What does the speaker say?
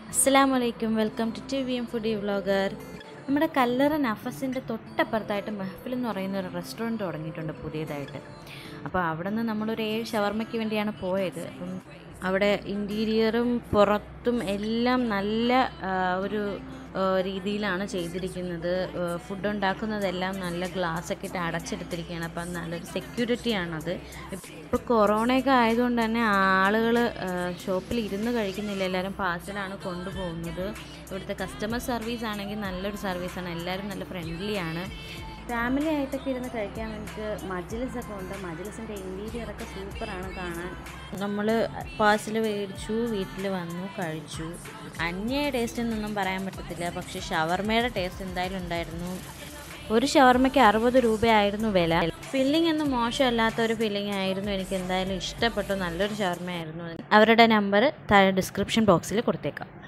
അസ്സാം വലൈക്കും welcome to T V M foodie vlogger നമ്മുടെ കല്ലറ നഫസിൻ്റെ തൊട്ടപ്പുറത്തായിട്ട് മെഹഫിൽ എന്ന് പറയുന്ന ഒരു റെസ്റ്റോറൻറ്റ് തുടങ്ങിയിട്ടുണ്ട് പുതിയതായിട്ട് അപ്പോൾ അവിടെ നിന്ന് നമ്മളൊരു ഏഴ് ഷവർമ്മയ്ക്ക് വേണ്ടിയാണ് പോയത് അപ്പം അവിടെ ഇൻറ്റീരിയറും പുറത്തും എല്ലാം നല്ല ആ, ഒരു ആ, രീതിയിലാണ് ചെയ്തിരിക്കുന്നത് ഫുഡ് ഉണ്ടാക്കുന്നതെല്ലാം നല്ല ഗ്ലാസ് ഒക്കെ ഇട്ട് അടച്ചെടുത്തിരിക്കുകയാണ് അപ്പം നല്ലൊരു സെക്യൂരിറ്റിയാണത് ഇപ്പോൾ കൊറോണയൊക്കെ ആയതുകൊണ്ട് തന്നെ ആളുകൾ ഷോപ്പിൽ ഇരുന്ന് കഴിക്കുന്നില്ല എല്ലാവരും പാഴ്സലാണ് കൊണ്ടുപോകുന്നത് ഇവിടുത്തെ കസ്റ്റമർ സർവീസ് ആണെങ്കിൽ നല്ലൊരു സർവീസാണ് എല്ലാവരും നല്ല ഫ്രണ്ട്ലിയാണ് ഫാമിലി ആയിട്ടൊക്കെ ഇരുന്ന് കഴിക്കാൻ വേണ്ടിയിട്ട് മജ്ലിസ് ഒക്കെ ഉണ്ട് മജ്ലിസിൻ്റെ ഇൻറ്റീരിയറൊക്കെ സൂപ്പറാണ് കാണാൻ നമ്മൾ പാഴ്സൽ മേടിച്ചു വീട്ടിൽ വന്നു കഴിച്ചു അന്യ ടേസ്റ്റ് എന്നൊന്നും പറയാൻ പറ്റത്തില്ല പക്ഷേ ഷവർമയുടെ ടേസ്റ്റ് എന്തായാലും ഉണ്ടായിരുന്നു ഒരു ഷവർമയ്ക്ക് അറുപത് രൂപയായിരുന്നു വില ഫില്ലിംഗ് ഒന്നും മോശമല്ലാത്ത ഒരു ഫില്ലിംഗ് ആയിരുന്നു എനിക്ക് എന്തായാലും ഇഷ്ടപ്പെട്ടു നല്ലൊരു ഷവർമയായിരുന്നു അവരുടെ നമ്പർ താഴെ ഡിസ്ക്രിപ്ഷൻ ബോക്സിൽ കൊടുത്തേക്കാം